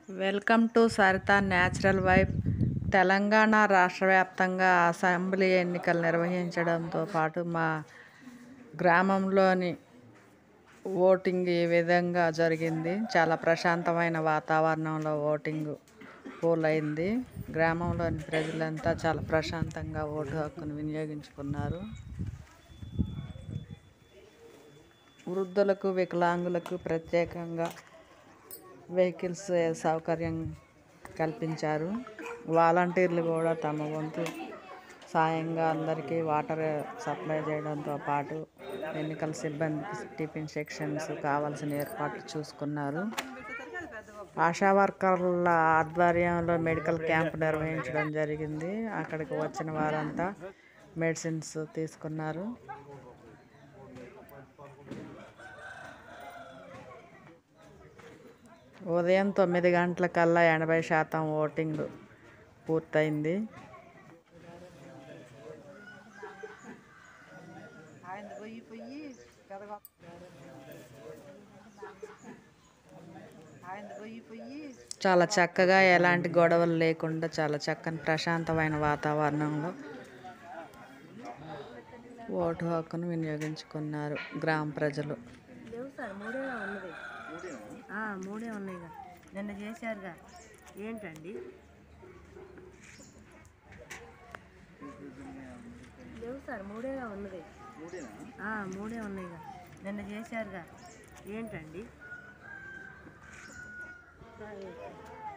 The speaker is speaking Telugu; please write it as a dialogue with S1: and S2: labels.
S1: welcome to Saritha natural wife Telangana రాష్ట్ర వ్యాప్తంగా అసెంబ్లీ ఎన్నికలు నిర్వహించడంతో పాటు మా గ్రామంలోని ఓటింగ్ ఈ విధంగా జరిగింది చాలా ప్రశాంతమైన వాతావరణంలో ఓటింగ్ పోల్ అయింది గ్రామంలోని ప్రజలంతా చాలా ప్రశాంతంగా ఓటు హక్కును వినియోగించుకున్నారు వృద్ధులకు వికలాంగులకు ప్రత్యేకంగా వెహికల్స్ సౌకర్యం కల్పించారు వాలంటీర్లు కూడా తమ వంతు సాయంగా అందరికీ వాటర్ సప్లై చేయడంతో పాటు ఎన్నికల సిబ్బందికి టిఫిన్ సెక్షన్స్ కావాల్సిన ఏర్పాట్లు చూసుకున్నారు ఆశా వర్కర్ల ఆధ్వర్యంలో మెడికల్ క్యాంప్ నిర్వహించడం జరిగింది అక్కడికి వచ్చిన వారంతా మెడిసిన్స్ తీసుకున్నారు ఉదయం తొమ్మిది గంటలకల్లా ఎనభై శాతం ఓటింగ్ పూర్తయింది చాలా చక్కగా ఎలాంటి గొడవలు లేకుండా చాలా చక్కని ప్రశాంతమైన వాతావరణంలో ఓటు హక్కును వినియోగించుకున్నారు గ్రామ ప్రజలు
S2: లేవు సార్ మూడేగా ఉన్నది ఆ, మూడే ఉన్నాయిగా నిన్న చేశారుగా ఏంటండి లేవు సార్ మూడేగా ఉన్నది ఆ, మూడే ఉన్నాయిగా నిన్న చేశారుగా ఏంటండి